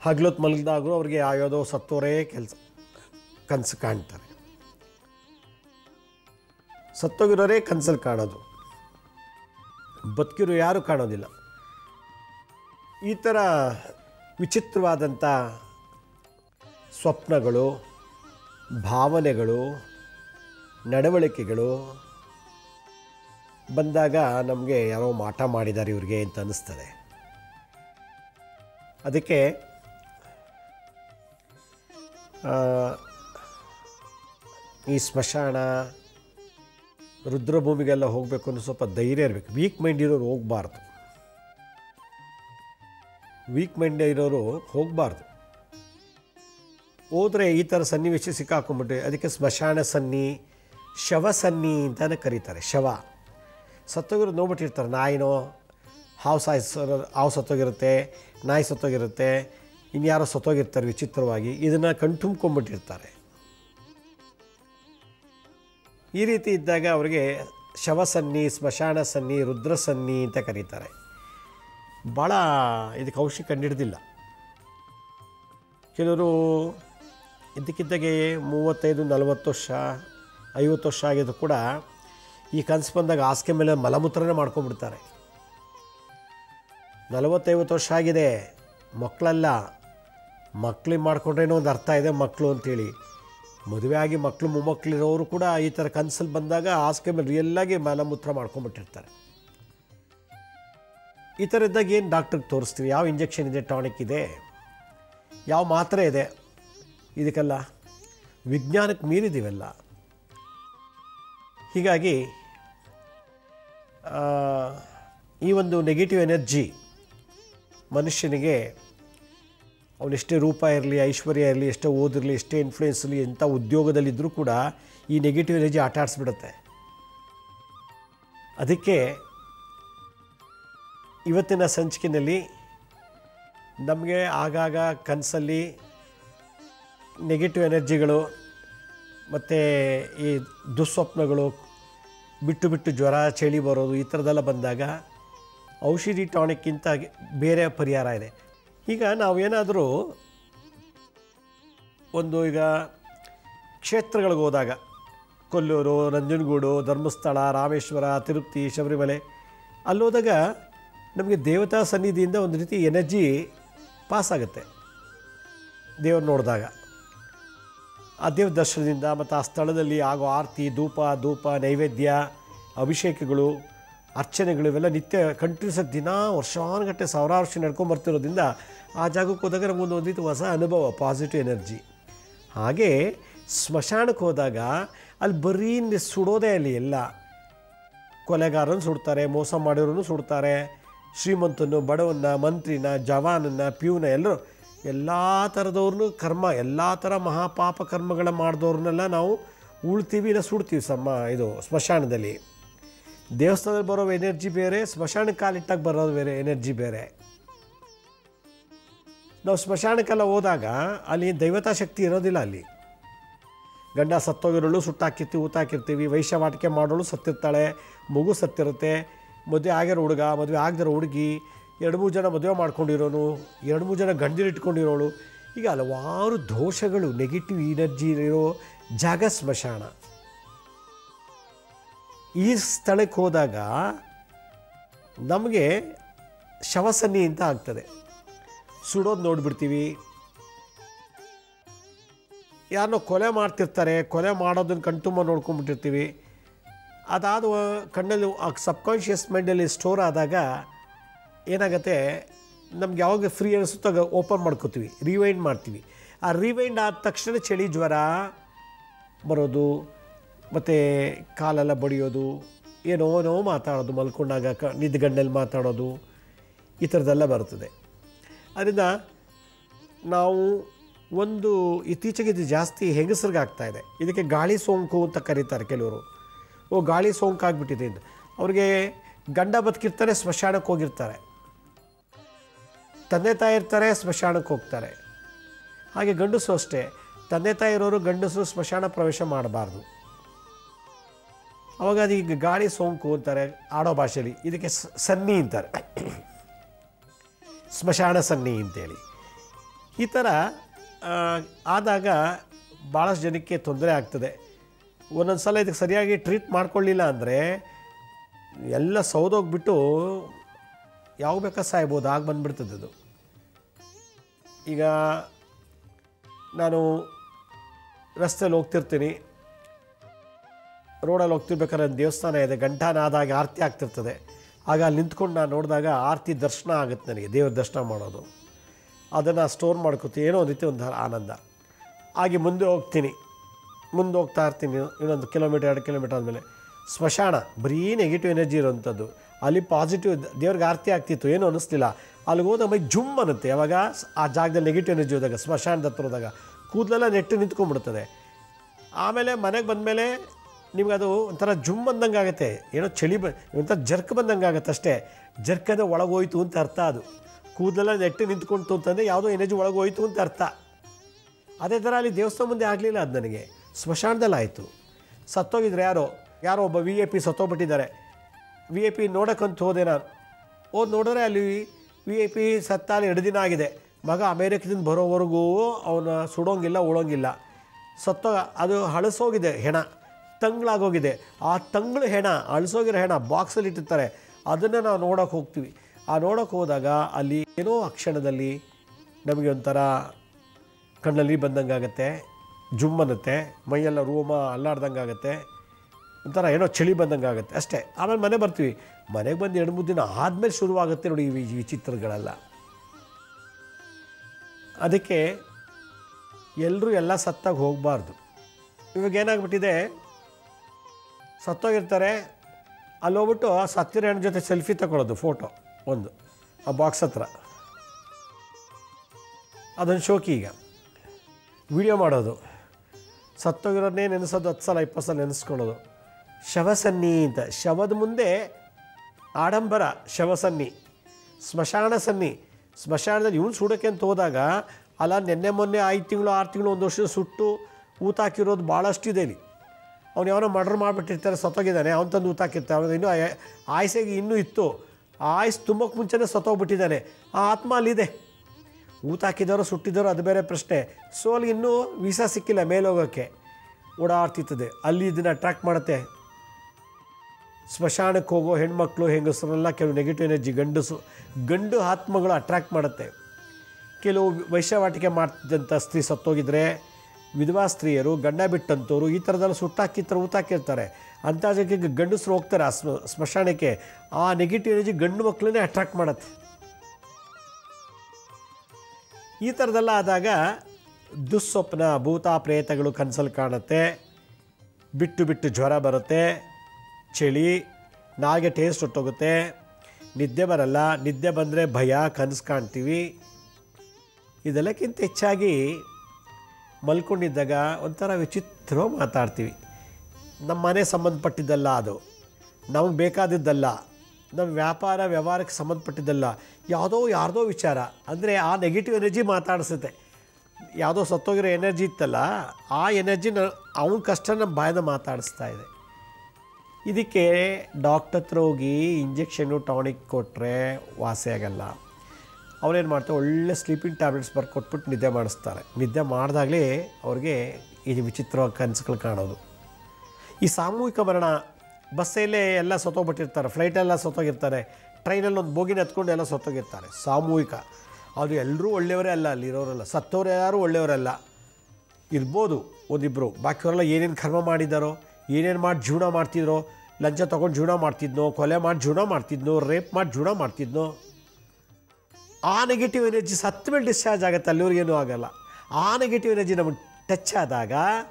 ಹಗ್ಲೊತ್ತು ಮಲಗಿದಾಗೂ ಅವ್ರಿಗೆ ಯಾವ್ಯಾವುದೋ ಸತ್ತೋರೇ ಕೆಲಸ ಕನಸು ಕಾಣ್ತಾರೆ ಸತ್ತೋಗಿರೋರೇ ಕನಸಲ್ಲಿ ಕಾಣೋದು ಬದುಕಿರೋ ಯಾರೂ ಕಾಣೋದಿಲ್ಲ ಈ ಥರ ವಿಚಿತ್ರವಾದಂಥ ಸ್ವಪ್ನಗಳು ಭಾವನೆಗಳು ನಡವಳಿಕೆಗಳು ಬಂದಾಗ ನಮಗೆ ಯಾರೋ ಮಾಟ ಮಾಡಿದ್ದಾರೆ ಇವ್ರಿಗೆ ಅಂತ ಅನ್ನಿಸ್ತದೆ ಅದಕ್ಕೆ ಆ, ಈ ಸ್ಮಶಾನ ರುದ್ರಭೂಮಿಗೆಲ್ಲ ಹೋಗಬೇಕು ಅನ್ನೋ ಸ್ವಲ್ಪ ಧೈರ್ಯ ಇರಬೇಕು ವೀಕ್ ಮೈಂಡ್ ಇರೋರು ಹೋಗಬಾರ್ದು ವೀಕ್ ಮೈಂಡ್ ಇರೋರು ಹೋಗಬಾರ್ದು ಹೋದರೆ ಈ ಥರ ಸನ್ನಿವೇಶ ಸಿಕ್ಕಾಕೊಂಡ್ಬಿಟ್ರೆ ಅದಕ್ಕೆ ಸ್ಮಶಾನ ಸನ್ನಿ ಶವ ಸನ್ನಿ ಅಂತಲೇ ಕರೀತಾರೆ ಶವ ಸತ್ತೋಗಿರೋ ನೋಡ್ಬಿಟ್ಟಿರ್ತಾರೆ ನಾಯಿನೋ ಹಾವು ಸಾಯಿಸೋ ಹಾವು ಸತ್ತೋಗಿರುತ್ತೆ ನಾಯಿ ಸತ್ತೋಗಿರುತ್ತೆ ಇನ್ಯಾರೋ ಸತ್ತೋಗಿರ್ತಾರೆ ವಿಚಿತ್ರವಾಗಿ ಇದನ್ನು ಕಣ್ತುಂಬ್ಕೊಂಡ್ಬಿಟ್ಟಿರ್ತಾರೆ ಈ ರೀತಿ ಇದ್ದಾಗ ಅವರಿಗೆ ಶವಸನ್ನಿ ಸ್ಮಶಾನ ಸನ್ನಿ ರುದ್ರ ಸನ್ನಿ ಅಂತ ಕರೀತಾರೆ ಭಾಳ ಇದಕ್ಕೆ ಔಷಧಿ ಕಂಡಿಡ್ದಿಲ್ಲ ಕೆಲವರು ಇದ್ದಕ್ಕಿದ್ದಾಗೆ ಮೂವತ್ತೈದು ನಲವತ್ತು ವರ್ಷ ಐವತ್ತು ವರ್ಷ ಆಗಿದ್ದು ಕೂಡ ಈ ಕನಸು ಬಂದಾಗ ಹಾಸಿಗೆ ಮೇಲೆ ಮಲಮೂತ್ರನೇ ಮಾಡ್ಕೊಂಡ್ಬಿಡ್ತಾರೆ ನಲವತ್ತೈವತ್ತು ವರ್ಷ ಆಗಿದೆ ಮಕ್ಕಳಲ್ಲ ಮಕ್ಳಿಗೆ ಮಾಡ್ಕೊಂಡ್ರೇನೋ ಒಂದು ಅರ್ಥ ಇದೆ ಮಕ್ಕಳು ಅಂತೇಳಿ ಮದುವೆ ಆಗಿ ಮಕ್ಕಳು ಮೊಮ್ಮಕ್ಕಳಿರೋರು ಕೂಡ ಈ ಥರ ಕನಸಲ್ಲಿ ಬಂದಾಗ ಹಾಸಿಗೆ ಮೇಲೆ ರಿಯಲ್ಲಾಗಿ ಮಲಮೂತ್ರ ಮಾಡ್ಕೊಂಡ್ಬಿಟ್ಟಿರ್ತಾರೆ ಈ ಥರ ಇದ್ದಾಗ ಏನು ಡಾಕ್ಟ್ರಿಗೆ ತೋರಿಸ್ತೀವಿ ಯಾವ ಇಂಜೆಕ್ಷನ್ ಇದೆ ಟಾನಿಕ್ ಇದೆ ಯಾವ ಮಾತ್ರೆ ಇದೆ ಇದಕ್ಕೆಲ್ಲ ವಿಜ್ಞಾನಕ್ಕೆ ಮೀರಿದೀವೆಲ್ಲ ಹೀಗಾಗಿ ಆ, ಈ ಒಂದು ನೆಗೆಟಿವ್ ಎನರ್ಜಿ ಮನುಷ್ಯನಿಗೆ ಅವನೆಷ್ಟೇ ರೂಪ ಇರಲಿ ಐಶ್ವರ್ಯ ಇರಲಿ ಎಷ್ಟೇ ಓದಿರಲಿ ಎಷ್ಟೇ ಇನ್ಫ್ಲೂಯೆನ್ಸ್ ಇರಲಿ ಎಂಥ ಉದ್ಯೋಗದಲ್ಲಿದ್ದರೂ ಕೂಡ ಈ ನೆಗೆಟಿವ್ ಎನರ್ಜಿ ಆಟ ಆಡಿಸ್ಬಿಡುತ್ತೆ ಅದಕ್ಕೆ ಇವತ್ತಿನ ಸಂಚಿಕೆಯಲ್ಲಿ ನಮಗೆ ಆಗಾಗ ಕನಸಲ್ಲಿ ನೆಗೆಟಿವ್ ಎನರ್ಜಿಗಳು ಮತ್ತು ಈ ದುಸ್ವಪ್ನಗಳು ಬಿಟ್ಟು ಬಿಟ್ಟು ಜ್ವರ ಚಳಿ ಬರೋದು ಈ ಥರದ್ದೆಲ್ಲ ಬಂದಾಗ ಔಷಧಿ ಟಾನಿಕ್ಕಿಂತ ಬೇರೆ ಪರಿಹಾರ ಇದೆ ಈಗ ನಾವೇನಾದರೂ ಒಂದು ಈಗ ಕ್ಷೇತ್ರಗಳಿಗೆ ಹೋದಾಗ ಕೊಲ್ಲೂರು ನಂಜನಗೂಡು ಧರ್ಮಸ್ಥಳ ರಾಮೇಶ್ವರ ತಿರುಪತಿ ಶಬರಿಮಲೆ ಅಲ್ಲೋದಾಗ ನಮಗೆ ದೇವತಾ ಸನ್ನಿಧಿಯಿಂದ ಒಂದು ರೀತಿ ಎನರ್ಜಿ ಪಾಸ್ ಆಗುತ್ತೆ ದೇವ್ರು ನೋಡಿದಾಗ ಆ ದೇವ್ರ ದರ್ಶನದಿಂದ ಮತ್ತು ಆ ಸ್ಥಳದಲ್ಲಿ ಆಗೋ ಆರತಿ ಧೂಪ ಧೂಪ ನೈವೇದ್ಯ ಅಭಿಷೇಕಗಳು ಅರ್ಚನೆಗಳು ಇವೆಲ್ಲ ನಿತ್ಯ ಕಂಟಿನ್ಯೂಸ್ ಆಗಿ ದಿನ ವರ್ಷಾನುಗಟ್ಟಲೆ ಸಾವಿರಾರು ವರ್ಷ ನಡ್ಕೊಂಡು ಬರ್ತಿರೋದ್ರಿಂದ ಆ ಜಾಗಕ್ಕೆ ಹೋದಾಗ ನಮಗೊಂದು ಒಂದು ರೀತಿ ಹೊಸ ಅನುಭವ ಪಾಸಿಟಿವ್ ಎನರ್ಜಿ ಹಾಗೆ ಸ್ಮಶಾನಕ್ಕೆ ಹೋದಾಗ ಅಲ್ಲಿ ಬರೀ ನಿ- ಸುಡೋದೇ ಅಲ್ಲಿ ಎಲ್ಲ ಕೊಲೆಗಾರನ ಸುಡ್ತಾರೆ ಮೋಸ ಮಾಡಿರೋನು ಸುಡ್ತಾರೆ ಶ್ರೀಮಂತನು ಬಡವನ್ನ ಮಂತ್ರಿನ ಜವಾನನ್ನ ಪ್ಯೂನ ಎಲ್ಲರೂ ಎಲ್ಲ ಥರದವ್ರನ್ನೂ ಕರ್ಮ ಎಲ್ಲ ಥರ ಮಹಾಪಾಪ ಕರ್ಮಗಳ ಮಾಡಿದವ್ರನ್ನೆಲ್ಲ ನಾವು ಉಳ್ತೀವಿ ಇಲ್ಲ ಸುಡ್ತೀವಿ ಸಮ್ಮ ಇದು ಸ್ಮಶಾನದಲ್ಲಿ ದೇವಸ್ಥಾನದಲ್ಲಿ ಬರೋ ಎನರ್ಜಿ ಬೇರೆ ಸ್ಮಶಾನಕ್ಕೆ ಕಾಲಿಟ್ಟಾಗ ಬರೋದು ಬೇರೆ ಎನರ್ಜಿ ಬೇರೆ ನಾವು ಸ್ಮಶಾನಕ್ಕೆಲ್ಲ ಹೋದಾಗ ಅಲ್ಲಿ ದೈವತಾ ಶಕ್ತಿ ಇರೋದಿಲ್ಲ ಅಲ್ಲಿ ಗಂಡ ಸತ್ತೋಗಿರೋಳು ಸುಟ್ಟಾಕಿರ್ತೀವಿ ಊತಾಕಿರ್ತೀವಿ ವೈಶ್ಯವಾಟಿಕೆ ಮಾಡೋಳು ಸತ್ತಿರ್ತಾಳೆ ಮಗು ಸತ್ತಿರುತ್ತೆ ಮದುವೆ ಆಗಿರೋ ಹುಡುಗ ಮದುವೆ ಆಗದಿರೋ ಹುಡುಗಿ ಎರಡು ಮೂರು ಜನ ಮದುವೆ ಮಾಡ್ಕೊಂಡಿರೋನು ಎರಡು ಮೂರು ಜನ ಗಂಡಿರಿಟ್ಕೊಂಡಿರೋಳು ಈಗ ಹಲವಾರು ದೋಷಗಳು ನೆಗೆಟಿವ್ ಎನರ್ಜಿ ಇರೋ ಜಾಗ ಸ್ಮಶಾನ ಈ ಸ್ಥಳಕ್ಕೆ ಹೋದಾಗ ನಮಗೆ ಶವಸನ್ನಿ ಅಂತ ಆಗ್ತದೆ ಸುಡೋದು ನೋಡ್ಬಿಡ್ತೀವಿ ಯಾರನ್ನೋ ಕೊಲೆ ಮಾಡ್ತಿರ್ತಾರೆ ಕೊಲೆ ಮಾಡೋದನ್ನ ಕಣ್ತುಂಬ ನೋಡ್ಕೊಂಡ್ಬಿಟ್ಟಿರ್ತೀವಿ ಅದಾದ ಕಣ್ಣಲ್ಲಿ ಸಬ್ಕಾನ್ಷಿಯಸ್ ಮೈಂಡಲ್ಲಿ ಸ್ಟೋರ್ ಆದಾಗ ಏನಾಗುತ್ತೆ ನಮ್ಗೆ ಯಾವಾಗ ಫ್ರೀ ಅನಿಸುತ್ತೋ ಓಪನ್ ಮಾಡ್ಕೋತೀವಿ ರಿವೈಂಡ್ ಮಾಡ್ತೀವಿ ಆ ರಿವೈಂಡ್ ಆದ ತಕ್ಷಣ ಚಳಿ ಜ್ವರ ಬರೋದು ಮತ್ತು ಕಾಲೆಲ್ಲ ಬಡಿಯೋದು ಏನೋ ಏನೋ ಮಾತಾಡೋದು ಮಲ್ಕೊಂಡಾಗ ಕ ನಿದ್ಗಣ್ಣಲ್ಲಿ ಮಾತಾಡೋದು ಈ ಥರದ್ದೆಲ್ಲ ಬರ್ತದೆ ಅದರಿಂದ ನಾವು ಒಂದು ಇತ್ತೀಚೆಗೆ ಇದು ಜಾಸ್ತಿ ಹೆಂಗಸರಿಗೆ ಆಗ್ತಾ ಇದೆ ಇದಕ್ಕೆ ಗಾಳಿ ಸೋಂಕು ಅಂತ ಕರೀತಾರೆ ಕೆಲವರು ಓ ಗಾಳಿ ಸೋಂಕು ಆಗಿಬಿಟ್ಟಿದೆ ಅಂತ ಅವ್ರಿಗೆ ಗಂಡ ಬದುಕಿರ್ತಾರೆ ಸ್ಮಶಾನಕ್ಕೆ ಹೋಗಿರ್ತಾರೆ ತಂದೆ ತಾಯಿ ಇರ್ತಾರೆ ಸ್ಮಶಾನಕ್ಕೆ ಹೋಗ್ತಾರೆ ಹಾಗೆ ಗಂಡಸು ಅಷ್ಟೇ ತಂದೆ ತಾಯಿ ಇರೋರು ಗಂಡಸರು ಸ್ಮಶಾನ ಪ್ರವೇಶ ಮಾಡಬಾರ್ದು ಅವಾಗ ಅದೀಗ ಗಾಳಿ ಸೋಂಕು ಅಂತಾರೆ ಆಡೋ ಭಾಷೆಯಲ್ಲಿ ಇದಕ್ಕೆ ಸ- ಸನ್ನಿ ಅಂತಾರೆ ಸ್ಮಶಾನ ಸನ್ನಿ ಅಂತೇಳಿ ಈ ಥರ ಆ, ಆದಾಗ ಭಾಳಷ್ಟು ಜನಕ್ಕೆ ತೊಂದರೆ ಆಗ್ತದೆ ಒಂದೊಂದು ಸಲ ಇದಕ್ಕೆ ಸರಿಯಾಗಿ ಟ್ರೀಟ್ ಮಾಡ್ಕೊಳ್ಳಿಲ್ಲ ಅಂದರೆ ಎಲ್ಲ ಸೌದೋಗ್ಬಿಟ್ಟು ಯಾವ ಬೇಕಾ ಸಾಯ್ಬೋದು ಆಗ ಬಂದ್ಬಿಡ್ತದೆ ಅದು ಈಗ ನಾನು ರಸ್ತೆಯಲ್ಲಿ ಹೋಗ್ತಿರ್ತೀನಿ ರೋಡಲ್ಲಿ ಹೋಗ್ತಿರ್ಬೇಕಾದ್ರೆ ಒಂದು ದೇವಸ್ಥಾನ ಇದೆ ಗಂಟಾನಾದಾಗ ಆರತಿ ಆಗ್ತಿರ್ತದೆ ಆಗ ಅಲ್ಲಿ ನಿಂತ್ಕೊಂಡು ನಾನು ನೋಡಿದಾಗ ಆರತಿ ದರ್ಶನ ಆಗುತ್ತೆ ನನಗೆ ದೇವ್ರ ದರ್ಶನ ಮಾಡೋದು ಅದನ್ನು ಸ್ಟೋರ್ ಮಾಡ್ಕೋತೀನಿ ಏನೋ ಒಂದು ರೀತಿ ಒಂದು ಆನಂದ ಹಾಗೆ ಮುಂದೆ ಹೋಗ್ತೀನಿ ಮುಂದೆ ಹೋಗ್ತಾ ಇರ್ತೀನಿ ಇನ್ನೊಂದು ಕಿಲೋಮೀಟರ್ ಎರಡು ಕಿಲೋಮೀಟರ್ ಆದಮೇಲೆ ಸ್ಮಶಾನ ಬರೀ ನೆಗೆಟಿವ್ ಎನರ್ಜಿ ಇರೋವಂಥದ್ದು ಅಲ್ಲಿ ಪಾಸಿಟಿವ್ ದೇವ್ರಿಗೆ ಆರತಿ ಆಗ್ತಿತ್ತು ಏನೂ ಅನ್ನಿಸ್ಲಿಲ್ಲ ಅಲ್ಲಿಗೆ ಹೋದ ಮೈ ಜುಮ್ ಅನ್ನುತ್ತೆ ಯಾವಾಗ ಆ ಜಾಗದಲ್ಲಿ ನೆಗೆಟಿವ್ ಎನರ್ಜಿ ಹೋದಾಗ ಸ್ಮಶಾನದ ಹತ್ರ ಹೋದಾಗ ಕೂದಲೆಲ್ಲ ನೆಟ್ಟು ನಿಂತ್ಕೊಂಡ್ಬಿಡ್ತದೆ ಆಮೇಲೆ ಮನೆಗೆ ಬಂದಮೇಲೆ ನಿಮ್ಗೆ ಅದು ಒಂಥರ ಜುಮ್ ಬಂದಂಗೆ ಆಗುತ್ತೆ ಏನೋ ಚಳಿ ಬ ಒಂಥರ ಜರ್ಕ್ ಬಂದಂಗೆ ಆಗುತ್ತೆ ಅಷ್ಟೇ ಜರ್ಕದ ಒಳಗೋಯ್ತು ಅಂತ ಅರ್ಥ ಅದು ಕೂದಲೆಲ್ಲ ನೆಟ್ಟು ನಿಂತ್ಕೊಂತು ಅಂತಂದರೆ ಯಾವುದೋ ಎನರ್ಜಿ ಒಳಗೋಯ್ತು ಅಂತ ಅರ್ಥ ಅದೇ ಥರ ಅಲ್ಲಿ ದೇವಸ್ಥಾನ ಮುಂದೆ ಆಗಲಿಲ್ಲ ಅದು ನನಗೆ ಸ್ಮಶಾನದಲ್ಲಿ ಆಯಿತು ಸತ್ತೋಗಿದ್ರೆ ಯಾರೋ ಯಾರೋ ಒಬ್ಬ ವಿ ಎ ಪಿ ಸತ್ತೋಗ್ಬಿಟ್ಟಿದ್ದಾರೆ ವಿ ಎ ಪಿ ನೋಡೋಕ್ಕಂತ ಹೋದೆ ನಾನು ಹೋದ್ ನೋಡಿದ್ರೆ ಅಲ್ಲಿ ವಿ ಎ ಪಿ ಸತ್ತಾಲಿ ಎರಡು ದಿನ ಆಗಿದೆ ಮಗ ಅಮೇರಿಕದಿಂದ ಬರೋವರೆಗೂ ಅವನ ಸುಡೋಂಗಿಲ್ಲ ಉಳೋಂಗಿಲ್ಲ ಸತ್ತೋ ಅದು ಹಳಸೋಗಿದೆ ಹೆಣ ತಂಗ್ಳಾಗೋಗಿದೆ ಆ ತಂಗಳು ಹೆಣ ಅಳಿಸೋಗಿರೋ ಹೆಣ ಬಾಕ್ಸಲ್ಲಿ ಇಟ್ಟಿರ್ತಾರೆ ಅದನ್ನು ನಾವು ನೋಡೋಕೆ ಹೋಗ್ತೀವಿ ಆ ನೋಡೋಕೆ ಹೋದಾಗ ಅಲ್ಲಿ ಏನೋ ಆ ಕ್ಷಣದಲ್ಲಿ ನಮಗೆ ಒಂಥರ ಕಣ್ಣಲ್ಲಿ ಬಂದಂಗೆ ಆಗುತ್ತೆ ಜುಮ್ ಅನ್ನುತ್ತೆ ಮೈಯೆಲ್ಲ ರೋಮ ಅಲ್ಲಾಡ್ದಂಗೆ ಆಗುತ್ತೆ ಒಂಥರ ಏನೋ ಚಳಿ ಬಂದಂಗೆ ಆಗುತ್ತೆ ಅಷ್ಟೇ ಆಮೇಲೆ ಮನೆ ಬರ್ತೀವಿ ಮನೆಗೆ ಬಂದು ಎರಡು ಮೂರು ದಿನ ಆದಮೇಲೆ ಶುರುವಾಗುತ್ತೆ ನೋಡಿ ಈ ವಿ- ಈ ಚಿತ್ರಗಳೆಲ್ಲ ಅದಕ್ಕೆ ಎಲ್ಲರೂ ಎಲ್ಲ ಸತ್ತಾಗ ಹೋಗಬಾರ್ದು ಇವಾಗ ಏನಾಗ್ಬಿಟ್ಟಿದೆ ಸತ್ತೋಗಿರ್ತಾರೆ ಅಲ್ಲಿ ಹೋಗ್ಬಿಟ್ಟು ಆ ಸತ್ತಿರೋ ಹೆಣ್ಣು ಜೊತೆ ಸೆಲ್ಫಿ ತಗೊಳ್ಳೋದು ಫೋಟೋ ಒಂದು ಆ ಬಾಕ್ಸ್ ಹತ್ರ ಅದೊಂದು ಶೋಕಿ ಈಗ ವಿಡಿಯೋ ಮಾಡೋದು ಸತ್ತೋಗಿರೋದನ್ನೇ ನೆನೆಸೋದು ಹತ್ತು ಸಲ ಇಪ್ಪತ್ತು ಸಲ ನೆನೆಸ್ಕೊಳ್ಳೋದು ಶವಸನ್ನಿ ಅಂತ ಶವದ ಮುಂದೆ ಆಡಂಬರ ಶವಸನ್ನಿ ಸ್ಮಶಾನ ಸನ್ನಿ ಸ್ಮಶಾನದಲ್ಲಿ ಇವನು ಸುಡೋಕ್ಕೆ ಅಂತ ಹೋದಾಗ ಅಲ್ಲ ನಿನ್ನೆ ಮೊನ್ನೆ ಐದು ತಿಂಗಳು ಆರು ತಿಂಗಳು ಒಂದು ವರ್ಷ ಸುಟ್ಟು ಊತ ಹಾಕಿರೋದು ಭಾಳಷ್ಟು ಇದೆ ಇಲ್ಲಿ ಅವ್ನು ಯಾವನೋ ಮರ್ಡರ್ ಮಾಡಿಬಿಟ್ಟಿರ್ತಾರೆ ಸತ್ತೋಗಿದ್ದಾನೆ ಅವ್ನು ತಂದು ಊತ ಹಾಕಿರ್ತಾರೆ ಅವ್ನು ಇನ್ನೂ ಆಯ- ಆಯಸ್ಸಿಗೆ ಇನ್ನೂ ಇತ್ತು ಆ ಆಯಸ್ ತುಂಬಕ್ಕೆ ಮುಂಚೆನೇ ಸತ್ತೋಗ್ಬಿಟ್ಟಿದ್ದಾನೆ ಆ ಆತ್ಮ ಅಲ್ಲಿದೆ ಊತ ಹಾಕಿದವರು ಸುಟ್ಟಿದ್ದವರು ಅದು ಬೇರೆ ಪ್ರಶ್ನೆ ಸೊ ಅಲ್ಲಿ ಇನ್ನೂ ವೀಸಾ ಸಿಕ್ಕಿಲ್ಲ ಮೇಲೆ ಹೋಗೋಕ್ಕೆ ಓಡಾಡ್ತಿರ್ತದೆ ಅಲ್ಲಿ ಇದನ್ನು ಅಟ್ರಾಕ್ಟ್ ಮಾಡುತ್ತೆ ಸ್ಮಶಾನಕ್ಕೆ ಹೋಗೋ ಹೆಣ್ಮಕ್ಳು ಹೆಂಗಸರೆಲ್ಲ ಕೆಲವು ನೆಗೆಟಿವ್ ಎನರ್ಜಿ ಗಂಡಸು ಗಂಡು ಆತ್ಮಗಳು ಅಟ್ರಾಕ್ಟ್ ಮಾಡುತ್ತೆ ಕೆಲವು ವೈಶ್ಯವಾಟಿಕೆ ಮಾಡ್ತಿದ್ದಂಥ ಸ್ತ್ರೀ ಸತ್ತೋಗಿದ್ರೆ ವಿಧವಾ ಸ್ತ್ರೀಯರು ಗಂಡ ಬಿಟ್ಟಂಥವ್ರು ಈ ಥರದೆಲ್ಲ ಸುಟ್ಟಾಕಿರ್ತಾರೆ ಊತಾಕಿರ್ತಾರೆ ಅಂಥ ಜಾಗಕ್ಕೆ ಗಂಡಸರು ಹೋಗ್ತಾರೆ ಆ ಸ್ಮ ಸ್ಮಶಾನಕ್ಕೆ ಆ ನೆಗೆಟಿವ್ ಎನರ್ಜಿ ಗಂಡು ಮಕ್ಕಳನ್ನೇ ಅಟ್ರಾಕ್ಟ್ ಮಾಡುತ್ತೆ ಈ ಥರದೆಲ್ಲ ಆದಾಗ ದುಸ್ವಪ್ನ ಭೂತ ಪ್ರೇತಗಳು ಕನಸಲ್ಲಿ ಕಾಣುತ್ತೆ ಬಿಟ್ಟು ಬಿಟ್ಟು ಜ್ವರ ಬರುತ್ತೆ ಚಳಿ ನಾಗೆ ಟೇಸ್ಟ್ ಹೊಟ್ಟೋಗುತ್ತೆ ನಿದ್ದೆ ಬರಲ್ಲ ನಿದ್ದೆ ಬಂದರೆ ಭಯ ಕನಸು ಕಾಣ್ತೀವಿ ಇದೆಲ್ಲಕ್ಕಿಂತ ಹೆಚ್ಚಾಗಿ ಮಲ್ಕೊಂಡಿದ್ದಾಗ ಒಂಥರ ವಿಚಿತ್ರವಾಗಿ ಮಾತಾಡ್ತೀವಿ ನಮ್ಮ ಮನೆ ಸಂಬಂಧಪಟ್ಟಿದ್ದಲ್ಲ ಅದು ನಮಗೆ ಬೇಕಾದದ್ದಲ್ಲ ನಮ್ಮ ವ್ಯಾಪಾರ ವ್ಯವಹಾರಕ್ಕೆ ಸಂಬಂಧಪಟ್ಟಿದ್ದಲ್ಲ ಯಾವುದೋ ಯಾರ್ದೋ ವಿಚಾರ ಅಂದರೆ ಆ ನೆಗೆಟಿವ್ ಎನರ್ಜಿ ಮಾತಾಡಿಸುತ್ತೆ ಯಾವುದೋ ಸತ್ತೋಗಿರೋ ಎನರ್ಜಿ ಇತ್ತಲ್ಲ ಆ ಎನರ್ಜಿನ ಅವನ ಕಷ್ಟ ನಮ್ಮ ಬಾಯಿಂದ ಮಾತಾಡಿಸ್ತಾ ಇದೆ ಇದಕ್ಕೆ ಡಾಕ್ಟರ್ ಹತ್ರ ಹೋಗಿ ಇಂಜೆಕ್ಷನ್ನು ಟಾನಿಕ್ ಕೊಟ್ಟರೆ ವಾಸಿ ಆಗಲ್ಲ ಅವ್ರೇನು ಮಾಡ್ತಾರೆ ಒಳ್ಳೆ ಸ್ಲೀಪಿಂಗ್ ಟ್ಯಾಬ್ಲೆಟ್ಸ್ ಬರ್ದು ಕೊಟ್ಬಿಟ್ಟು ನಿದ್ದೆ ಮಾಡಿಸ್ತಾರೆ ನಿದ್ದೆ ಮಾಡಿದಾಗಲೇ ಅವ್ರಿಗೆ ಇದು ವಿಚಿತ್ರವಾಗಿ ಕನಸುಗಳು ಕಾಣೋದು ಈ ಸಾಮೂಹಿಕ ಮರಣ ಬಸ್ಸಲ್ಲೇ ಎಲ್ಲ ಸತ್ತೋಗ್ಬಿಟ್ಟಿರ್ತಾರೆ ಫ್ಲೈಟೆಲ್ಲ ಸತ್ತೋಗಿರ್ತಾರೆ ಟ್ರೈನಲ್ಲಿ ಒಂದು ಬೋಗಿನ ಹತ್ಕೊಂಡು ಎಲ್ಲ ಸತ್ತೋಗಿರ್ತಾರೆ ಸಾಮೂಹಿಕ ಅದು ಎಲ್ಲರೂ ಒಳ್ಳೆಯವರೇ ಅಲ್ಲ ಅಲ್ಲಿರೋರೆಲ್ಲ ಸತ್ತವ್ರು ಯಾರು ಒಳ್ಳೆಯವರಲ್ಲ ಇರ್ಬೋದು ಒಂದಿಬ್ಬರು ಬಾಕಿಯವರೆಲ್ಲ ಏನೇನು ಕರ್ಮ ಮಾಡಿದ್ದಾರೋ ಏನೇನು ಮಾಡಿ ಜೀವನ ಮಾಡ್ತಿದ್ರೋ ಲಂಚ ತೊಗೊಂಡು ಜೀವನ ಮಾಡ್ತಿದ್ನೋ ಕೊಲೆ ಮಾಡಿ ಜೀವನ ಮಾಡ್ತಿದ್ನೋ ರೇಪ್ ಮಾಡಿ ಜೀವನ ಮಾಡ್ತಿದ್ನೋ ಆ ನೆಗೆಟಿವ್ ಎನರ್ಜಿ ಸತ್ತ ಮೇಲೆ ಡಿಸ್ಚಾರ್ಜ್ ಆಗುತ್ತೆ ಅಲ್ಲಿವ್ರಿಗೇನೂ ಆಗಲ್ಲ ಆ ನೆಗೆಟಿವ್ ಎನರ್ಜಿ ನಮಗೆ ಟಚ್ ಆದಾಗ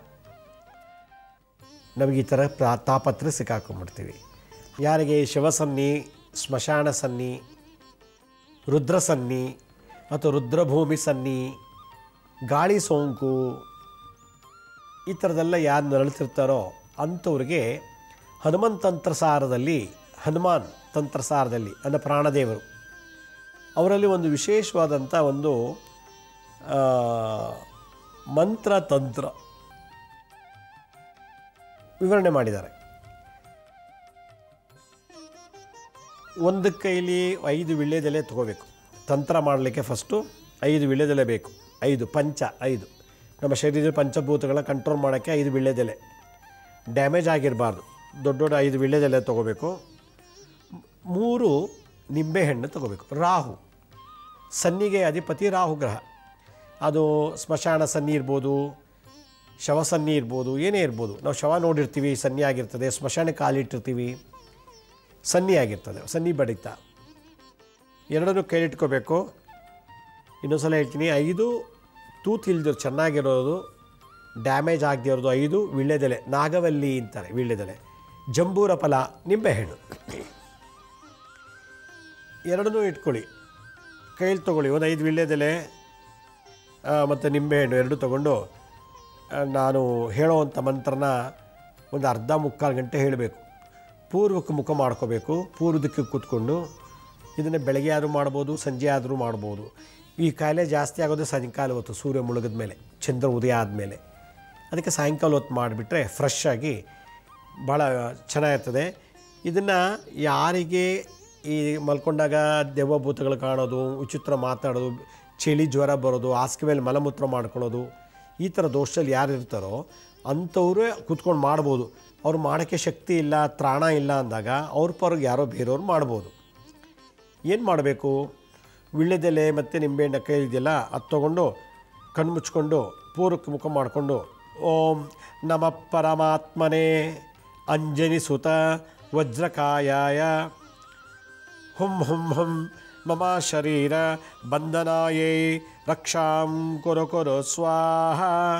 ನಮಗೆ ಈ ಥರ ಪ್ರಾ ತಾಪತ್ರ ಸಿಕ್ಕಾಕೊಂಡ್ಬಿಡ್ತೀವಿ ಯಾರಿಗೆ ಶಿವಸನ್ನಿ ಸ್ಮಶಾನ ಸನ್ನಿ ರುದ್ರ ಸನ್ನಿ ಅಥವಾ ರುದ್ರಭೂಮಿ ಸನ್ನಿ ಗಾಳಿ ಸೋಂಕು ಈ ಥರದೆಲ್ಲ ಯಾರು ನರಳುತ್ತಿರ್ತಾರೋ ಅಂಥವ್ರಿಗೆ ಹನುಮನ್ ತಂತ್ರಸಾರದಲ್ಲಿ ಹನುಮಾನ್ ತಂತ್ರಸಾರದಲ್ಲಿ ಅಂದರೆ ಪ್ರಾಣದೇವರು ಅವರಲ್ಲಿ ಒಂದು ವಿಶೇಷವಾದಂಥ ಒಂದು ಆ, ಮಂತ್ರ ತಂತ್ರ ವಿವರಣೆ ಮಾಡಿದ್ದಾರೆ ಒಂದು ಕೈಲಿ ಐದು ವಿಳ್ಯದೆಲೆ ತಗೋಬೇಕು ತಂತ್ರ ಮಾಡಲಿಕ್ಕೆ ಫಸ್ಟು ಐದು ವಿಳ್ಯದೆಲೆ ಬೇಕು ಐದು ಪಂಚ ಐದು ನಮ್ಮ ಶರೀರದ ಪಂಚಭೂತಗಳನ್ನ ಕಂಟ್ರೋಲ್ ಮಾಡೋಕ್ಕೆ ಐದು ವಿಳ್ಳೆದೆಲೆ ಡ್ಯಾಮೇಜ್ ಆಗಿರಬಾರ್ದು ದೊಡ್ಡ ದೊಡ್ಡ ಐದು ವಿಳ್ಳೆದೆಲೆ ತೊಗೋಬೇಕು ಮೂರು ನಿಂಬೆಹಣ್ಣು ತೊಗೋಬೇಕು ರಾಹು ಸನ್ನಿಗೆ ಅಧಿಪತಿ ರಾಹು ಗ್ರಹ ಅದು ಸ್ಮಶಾನ ಸನ್ನಿ ಇರ್ಬೋದು ಶವ ಸನ್ನಿ ಇರ್ಬೋದು ಏನೇ ಇರ್ಬೋದು ನಾವು ಶವ ನೋಡಿರ್ತೀವಿ ಸನ್ನಿ ಆಗಿರ್ತದೆ ಸ್ಮಶಾನಕ್ಕೆ ಕಾಲಿಟ್ಟಿರ್ತೀವಿ ಸನ್ನಿ ಆಗಿರ್ತದೆ ಸನ್ನಿ ಬಡಿತ ಎರಡನ್ನೂ ಕೈಲಿಟ್ಕೋಬೇಕು ಇನ್ನೊಂದು ಸಲ ಹೇಳ್ತೀನಿ ಐದು ತೂತು ಇಲ್ದಿರೋ ಚೆನ್ನಾಗಿರೋದು ಡ್ಯಾಮೇಜ್ ಆಗದೇ ಇರೋದು ಐದು ವಿಳ್ಳೆದೆಲೆ ನಾಗವಲ್ಲಿ ಅಂತಾರೆ ವಿಳ್ಳೆದೆಲೆ ಜಂಬೂರ ಫಲ ನಿಂಬೆಹಣ್ಣು ಎರಡನ್ನೂ ಇಟ್ಕೊಳ್ಳಿ ಕೈಲಿ ತೊಗೊಳ್ಳಿ ಒಂದು ಐದು ವಿಳ್ಳೆದೆಲೆ ಮತ್ತು ನಿಂಬೆಹಣ್ಣು ಎರಡು ತೊಗೊಂಡು ಆ, ನಾನು ಹೇಳೋವಂಥ ಮಂತ್ರನ ಒಂದು ಅರ್ಧ ಮುಕ್ಕಾಲು ಗಂಟೆ ಹೇಳಬೇಕು ಪೂರ್ವಕ್ಕೆ ಮುಖ ಮಾಡ್ಕೋಬೇಕು ಪೂರ್ವದಕ್ಕೆ ಕೂತ್ಕೊಂಡು ಇದನ್ನು ಬೆಳಗ್ಗೆ ಆದರೂ ಮಾಡ್ಬೋದು ಸಂಜೆ ಆದರೂ ಮಾಡ್ಬೋದು ಈ ಕಾಯಿಲೆ ಜಾಸ್ತಿ ಆಗೋದು ಸಾಯಂಕಾಲ ಹೊತ್ತು ಸೂರ್ಯ ಮುಳುಗಿದ ಮೇಲೆ ಚಂದ್ರ ಉದಯ ಆದಮೇಲೆ ಅದಕ್ಕೆ ಸಾಯಂಕಾಲ ಹೊತ್ತು ಮಾಡಿಬಿಟ್ರೆ ಫ್ರೆಶ್ ಆಗಿ ಭಾಳ ಚೆನ್ನಾಗಿರ್ತದೆ ಇದನ್ನು ಯಾರಿಗೆ ಈ ಮಲ್ಕೊಂಡಾಗ ದೆವ್ವಭೂತಗಳು ಕಾಣೋದು ವಿಚಿತ್ರ ಮಾತಾಡೋದು ಚಳಿ ಜ್ವರ ಬರೋದು ಹಾಸಿಗೆ ಮೇಲೆ ಮಲಮೂತ್ರ ಮಾಡ್ಕೊಳ್ಳೋದು ಈ ಥರ ದೋಷದಲ್ಲಿ ಯಾರು ಇರ್ತಾರೋ ಅಂಥವ್ರೇ ಕೂತ್ಕೊಂಡು ಮಾಡ್ಬೋದು ಅವ್ರು ಮಾಡೋಕ್ಕೆ ಶಕ್ತಿ ಇಲ್ಲ ತ್ರಾಣ ಇಲ್ಲ ಅಂದಾಗ ಅವ್ರ ಪರಗೆ ಯಾರೋ ಬೇರೆಯವ್ರು ಮಾಡ್ಬೋದು ಏನು ಮಾಡಬೇಕು ವಿಳ್ಳೆದೆಲೆ ಮತ್ತು ನಿಂಬೆಹಣ್ಣು ಕೈ ಇದೆಯಲ್ಲ ಅದು ತೊಗೊಂಡು ಕಣ್ಣು ಮುಚ್ಕೊಂಡು ಪೂರ್ವಕ್ಕೆ ಮುಖ ಮಾಡಿಕೊಂಡು ಓಂ ನಮ ಪರಮಾತ್ಮನೇ ಅಂಜನಿ ಸುತ ವಜ್ರಕಾಯಾಯ ಹುಂ ಹುಂ ಹುಂ ಮಮ ಶರೀರ ಬಂಧನಾಯೇ ರಕ್ಷಾಂ ಕೊರು ಕೊರು ಸ್ವಾಹ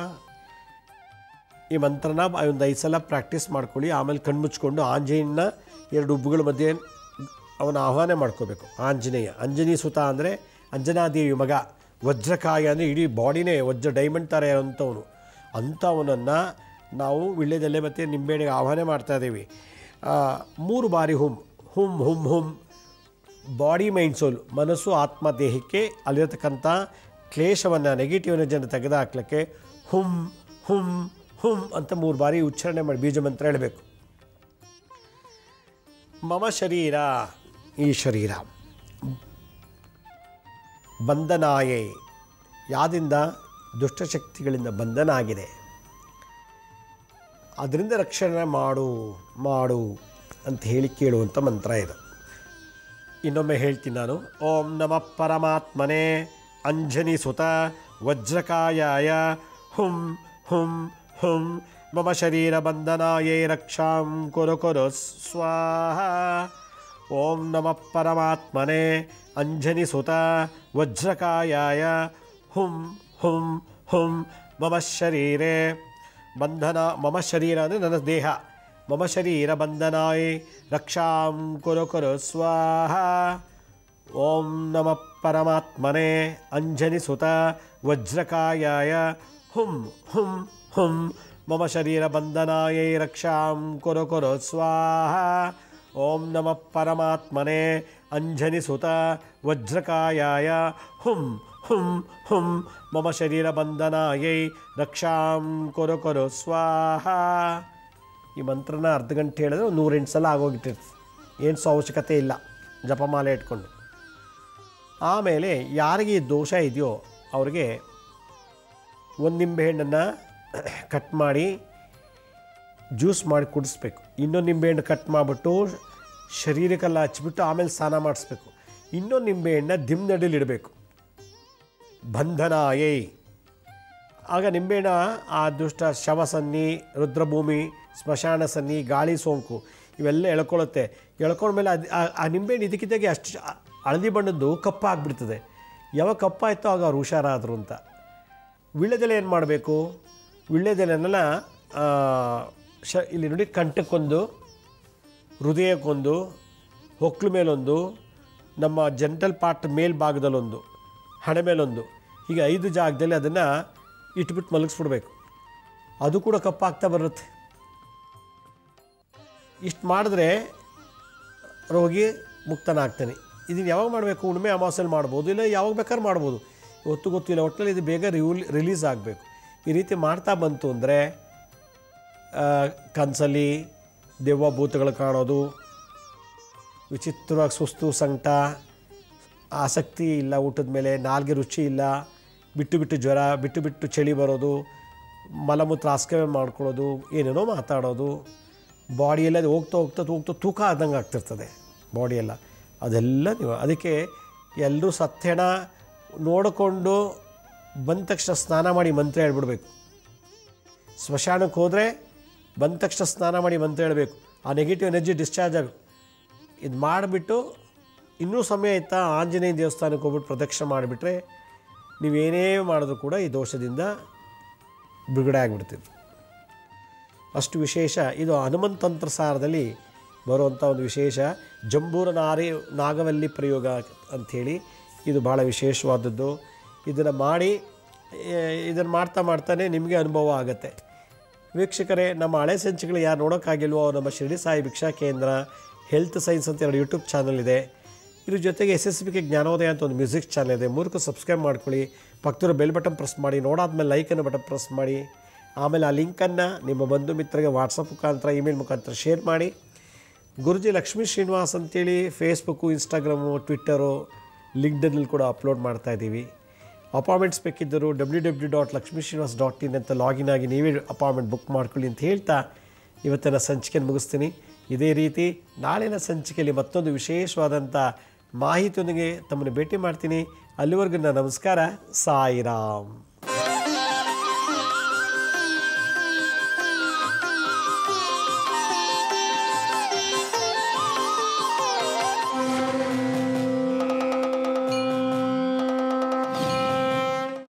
ಈ ಮಂತ್ರನ ಒಂದು ಐದು ಸಲ ಪ್ರಾಕ್ಟೀಸ್ ಮಾಡ್ಕೊಳ್ಳಿ ಆಮೇಲೆ ಕಣ್ಮುಚ್ಕೊಂಡು ಆಂಜನೇಯನ ಎರಡು ಉಬ್ಬುಗಳ ಮಧ್ಯೆ ಅವನ ಆಹ್ವಾನ ಮಾಡ್ಕೋಬೇಕು ಆಂಜನೇಯ ಅಂಜನಿ ಸುತ ಅಂದರೆ ಅಂಜನಾದೇವಿ ಮಗ ವಜ್ರಕಾಯ ಅಂದರೆ ಇಡೀ ಬಾಡಿನೇ ವಜ್ರ ಡೈಮಂಡ್ ಥರ ಇರೋಂಥವನು ಅಂಥವನನ್ನು ನಾವು ವಿಳ್ಯದೆಲೆ ಮತ್ತು ನಿಂಬೆಹಣ್ಣಿಗೆ ಆಹ್ವಾನ ಮಾಡ್ತಾ ಇದ್ದೀವಿ ಆ, ಮೂರು ಬಾರಿ ಹುಂ ಹುಂ ಹುಂ ಹುಂ ಬಾಡಿ ಮೈಂಡ್ ಸೋಲ್ ಮನಸ್ಸು ಆತ್ಮ ದೇಹಕ್ಕೆ ಅಲ್ಲಿರತಕ್ಕಂಥ ಕ್ಲೇಶವನ್ನು ನೆಗೆಟಿವ್ ಎನರ್ಜಿಯನ್ನು ತೆಗೆದುಹಾಕ್ಲಿಕ್ಕೆ ಹುಂ ಹುಂ ಹುಂ ಅಂತ ಮೂರು ಬಾರಿ ಉಚ್ಚಾರಣೆ ಮಾಡಿ ಬೀಜ ಮಂತ್ರ ಹೇಳಬೇಕು ಮಮ ಶರೀರ ಈ ಶರೀರ ಬಂಧನಾಯೇ ಯಾದಿಂದ ದುಷ್ಟಶಕ್ತಿಗಳಿಂದ ಬಂಧನ ಆಗಿದೆ ಅದರಿಂದ ರಕ್ಷಣೆ ಮಾಡು ಮಾಡು ಅಂತ ಹೇಳಿ ಕೇಳುವಂಥ ಮಂತ್ರ ಇದು ಇನ್ನೊಮ್ಮೆ ಹೇಳ್ತೀನಿ ನಾನು ಓಂ ನಮ ಪರಮಾತ್ಮನೇ ಅಂಜನಿ ಸುತ ವಜ್ರಕಾಯಾಯ ಹುಂ ಹುಂ ಹುಂ ಮಮ ಶರೀರ ಬಂಧನಾಯೇ ರಕ್ಷಾಂ ಕುರು ಕುರು ಸ್ವಾಹ ಓಂ ನಮ ಪರಮಾತ್ಮನೇ ಅಂಜನಿ ಸುತ ವಜ್ರಕಾಯಾಯ ಹುಂ ಹುಂ ಹುಂ ಮಮ ಶರೀರೆ ಬಂಧನ ಮಮ ಶರೀರ ಅಂದರೆ ನನ್ನ ದೇಹ ಮಮ ಶರೀರ ಬಂಧನಾಯ ರಕ್ಷಾಂ ಕುರು ಕುರು ಸ್ವಾಹ ಓಂ ನಮ ಪರಮಾತ್ಮನೆ ಅಂಜನಿ ಸುತ ವಜ್ರಕಾಯಾಯ ಹುಂ ಹುಂ ಹುಂ ಮಮ ಶರೀರ ಬಂಧನಾಯ ರಕ್ಷಾಂ ಕುರು ಕುರು ಸ್ವಾಹ ಓಂ ನಮ ಪರಮಾತ್ಮನೆ ಅಂಜನಿ ಸುತ ವಜ್ರಕಾಯಾಯ ಹುಂ ಹುಂ ಹುಂ ಮಮ ಶರೀರ ಬಂಧನಾಯೈ ರಕ್ಷಾಂ ಕುರು ಕುರು ಸ್ವಾಹ ಈ ಮಂತ್ರನ ಅರ್ಧ ಗಂಟೆ ಹೇಳಿದ್ರೆ ಒಂದು ನೂರೆಂಟು ಸಲ ಆಗೋಗಿಟ್ಟಿರ್ತದೆ ಏನು ಸಹ ಅವಶ್ಯಕತೆ ಇಲ್ಲ ಜಪಮಾಲೆ ಇಟ್ಕೊಂಡು ಆಮೇಲೆ ಯಾರಿಗೆ ಈ ದೋಷ ಇದೆಯೋ ಅವ್ರಿಗೆ ಒಂದು ನಿಂಬೆಹಣ್ಣನ್ನು ಕಟ್ ಮಾಡಿ ಜ್ಯೂಸ್ ಮಾಡಿ ಕುಡಿಸ್ಬೇಕು ಇನ್ನೊಂದು ನಿಂಬೆಹಣ್ಣು ಕಟ್ ಮಾಡಿಬಿಟ್ಟು ಶರೀರಕ್ಕೆಲ್ಲ ಹಚ್ಬಿಟ್ಟು ಆಮೇಲೆ ಸ್ನಾನ ಮಾಡಿಸ್ಬೇಕು ಇನ್ನೊಂದು ನಿಂಬೆಹಣ್ಣ ದಿಮ್ನಡಿಲಿ ಇಡಬೇಕು ಬಂಧನಾಯೇ ಆಗ ನಿಂಬೆಹಣ್ಣ ಆ ದುಷ್ಟ ಶವ ಸನ್ನಿ ರುದ್ರಭೂಮಿ ಸ್ಮಶಾನ ಸನ್ನಿ ಗಾಳಿ ಸೋಂಕು ಇವೆಲ್ಲ ಎಳ್ಕೊಳ್ಳುತ್ತೆ ಎಳ್ಕೊಂಡ್ಮೇಲೆ ಅದು ಆ- ಆ ನಿಂಬೆಹಣ್ಣು ಇದಕ್ಕಿದ್ದಾಗೆ ಅಷ್ಟು ಆ- ಹಳದಿ ಬಣ್ಣದ್ದು ಕಪ್ಪಾಗ್ಬಿಡ್ತದೆ ಯಾವಾಗ ಕಪ್ಪಾಯಿತೋ ಆಗ ಅವ್ರು ಹುಷಾರಾದರು ಅಂತ ವಿಳ್ಳೆದೆಲೆ ಏನು ಮಾಡಬೇಕು ವಿಳ್ಳೆದೆಲೆನೆಲ್ಲ ಆ, ಶ ಇಲ್ಲಿ ನೋಡಿ ಕಂಠಕ್ಕೊಂದು ಹೃದಯಕ್ಕೊಂದು ಹೊಕ್ಳು ಮೇಲೊಂದು ನಮ್ಮ ಜೆಂಟಲ್ ಪಾರ್ಟ್ ಮೇಲ್ಭಾಗದಲ್ಲೊಂದು ಹಣೆ ಮೇಲೊಂದು ಹೀಗೆ ಐದು ಜಾಗದಲ್ಲಿ ಅದನ್ನು ಇಟ್ಬಿಟ್ಟು ಮಲಗಿಸ್ಬಿಡ್ಬೇಕು ಅದು ಕೂಡ ಕಪ್ಪಾಗ್ತಾ ಬರುತ್ತೆ ಇಷ್ಟು ಮಾಡಿದ್ರೆ ರೋಗಿ ಮುಕ್ತನಾಗ್ತಾನೆ ಇದನ್ನು ಯಾವಾಗ ಮಾಡಬೇಕು ಉಣ್ಮೆ ಅಮಾವಾಸ್ಯಲ್ಲಿ ಮಾಡ್ಬೋದು ಇಲ್ಲ ಯಾವಾಗ ಬೇಕಾದ್ರೂ ಮಾಡ್ಬೋದು ಗೊತ್ತು ಗೊತ್ತಿಲ್ಲ ಒಟ್ಟಿನಲ್ಲಿ ಇದು ಬೇಗ ರಿವ್ಲ್ ರಿಲೀಸ್ ಆಗಬೇಕು ಈ ರೀತಿ ಮಾಡ್ತಾ ಬಂತು ಅಂದರೆ ಕನಸಲ್ಲಿ ದೆವ್ವ ಭೂತಗಳು ಕಾಣೋದು ವಿಚಿತ್ರವಾಗಿ ಸುಸ್ತು ಸಂಕಟ ಆಸಕ್ತಿ ಇಲ್ಲ ಊಟದ ಮೇಲೆ ನಾಲ್ಗೆ ರುಚಿ ಇಲ್ಲ ಬಿಟ್ಟು ಬಿಟ್ಟು ಜ್ವರ ಬಿಟ್ಟು ಬಿಟ್ಟು ಚಳಿ ಬರೋದು ಮಲಮೂತ್ರ ಆಸ್ಕರಣೆ ಮಾಡ್ಕೊಳ್ಳೋದು ಏನೇನೋ ಮಾತಾಡೋದು ಬಾಡಿಯೆಲ್ಲ ಅದು ಹೋಗ್ತಾ ಹೋಗ್ತಾ ಹೋಗ್ತಾ ತೂಕ ಆದಂಗೆ ಆಗ್ತಿರ್ತದೆ ಬಾಡಿಯೆಲ್ಲ ಅದೆಲ್ಲ ನೀವು ಅದಕ್ಕೆ ಎಲ್ಲರೂ ಸತ್ಯಣ ನೋಡಿಕೊಂಡು ಬಂದ ತಕ್ಷಣ ಸ್ನಾನ ಮಾಡಿ ಮಂತ್ರ ಹೇಳ್ಬಿಡ್ಬೇಕು ಸ್ಮಶಾನಕ್ಕೆ ಹೋದರೆ ಬಂದ ತಕ್ಷಣ ಸ್ನಾನ ಮಾಡಿ ಮಂತ್ರ ಹೇಳಬೇಕು ಆ ನೆಗೆಟಿವ್ ಎನರ್ಜಿ ಡಿಸ್ಚಾರ್ಜ್ ಆಗ ಇದು ಮಾಡಿಬಿಟ್ಟು ಇನ್ನೂ ಸಮಯ ಇತ್ತಾ ಆಂಜನೇಯ ದೇವಸ್ಥಾನಕ್ಕೆ ಹೋಗ್ಬಿಟ್ಟು ಪ್ರದಕ್ಷಿಣೆ ಮಾಡಿಬಿಟ್ರೆ ನೀವೇನೇ ಮಾಡಿದ್ರು ಕೂಡ ಈ ದೋಷದಿಂದ ಬಿಡುಗಡೆ ಆಗಿಬಿಡ್ತಿತ್ತು ಅಷ್ಟು ವಿಶೇಷ ಇದು ಹನುಮಂತ ತಂತ್ರಸಾರದಲ್ಲಿ ಬರುವಂಥ ಒಂದು ವಿಶೇಷ ಜಂಬೂರ ನಾರಿ ನಾಗವಲ್ಲಿ ಪ್ರಯೋಗ ಅಂಥೇಳಿ ಇದು ಭಾಳ ವಿಶೇಷವಾದದ್ದು ಇದನ್ನು ಮಾಡಿ ಇದನ್ನು ಮಾಡ್ತಾ ಮಾಡ್ತಾನೆ ನಿಮಗೆ ಅನುಭವ ಆಗುತ್ತೆ ವೀಕ್ಷಕರೇ ನಮ್ಮ ಹಳೆ ಸಂಚಿಕೆಗಳು ಯಾರು ನೋಡೋಕ್ಕಾಗಿಲ್ವೋ ಅವ್ರು ನಮ್ಮ ಶಿರಡಿ ಸಾಯಿ ಭಿಕ್ಷಾ ಕೇಂದ್ರ ಹೆಲ್ತ್ ಸೈನ್ಸ್ ಅಂತ ಎರಡು ಯೂಟ್ಯೂಬ್ ಚಾನಲ್ ಇದೆ ಇದ್ರ ಜೊತೆಗೆ ಎಸ್ ಎಸ್ ಬಿಗೆ ಜ್ಞಾನೋದಯ ಅಂತ ಒಂದು ಮ್ಯೂಸಿಕ್ ಚಾನಲ್ ಇದೆ ಮೂರಕ್ಕೂ ಸಬ್ಸ್ಕ್ರೈಬ್ ಮಾಡ್ಕೊಳ್ಳಿ ಪಕ್ಕದ ಬೆಲ್ ಬಟನ್ ಪ್ರೆಸ್ ಮಾಡಿ ನೋಡಾದ್ಮೇಲೆ ಲೈಕನ್ನು ಬಟನ್ ಪ್ರೆಸ್ ಮಾಡಿ ಆಮೇಲೆ ಆ ಲಿಂಕನ್ನು ನಿಮ್ಮ ಬಂಧು ಮಿತ್ರರಿಗೆ ವಾಟ್ಸಪ್ ಮುಖಾಂತರ ಇಮೇಲ್ ಮುಖಾಂತರ ಶೇರ್ ಮಾಡಿ ಗುರುಜಿ ಲಕ್ಷ್ಮೀ ಶ್ರೀನಿವಾಸ್ ಅಂತೇಳಿ ಫೇಸ್ಬುಕ್ಕು ಇನ್ಸ್ಟಾಗ್ರಾಮು ಟ್ವಿಟ್ಟರು ಲಿಂಕ್ಡನ್ನಲ್ಲಿ ಕೂಡ ಅಪ್ಲೋಡ್ ಮಾಡ್ತಾ ಇದ್ದೀವಿ ಅಪಾಯಿಂಟ್ಮೆಂಟ್ಸ್ ಬೇಕಿದ್ದರು W W dot Lakshmi Srinivas dot in ಅಂತ ಲಾಗಿನ್ ಆಗಿ ನೀವೇ ಅಪಾಯಿಂಟ್ಮೆಂಟ್ ಬುಕ್ ಮಾಡ್ಕೊಳ್ಳಿ ಅಂತ ಹೇಳ್ತಾ ಇವತ್ತಿನ ಸಂಚಿಕೆಯನ್ನು ಮುಗಿಸ್ತೀನಿ ಇದೇ ರೀತಿ ನಾಳಿನ ಸಂಚಿಕೆಯಲ್ಲಿ ಮತ್ತೊಂದು ವಿಶೇಷವಾದಂಥ ಮಾಹಿತಿಯೊಂದಿಗೆ ತಮ್ಮನ್ನು ಭೇಟಿ ಮಾಡ್ತೀನಿ ಅಲ್ಲಿವರೆಗೂ ನನ್ನ ನಮಸ್ಕಾರ ಸಾಯಿರಾಮ್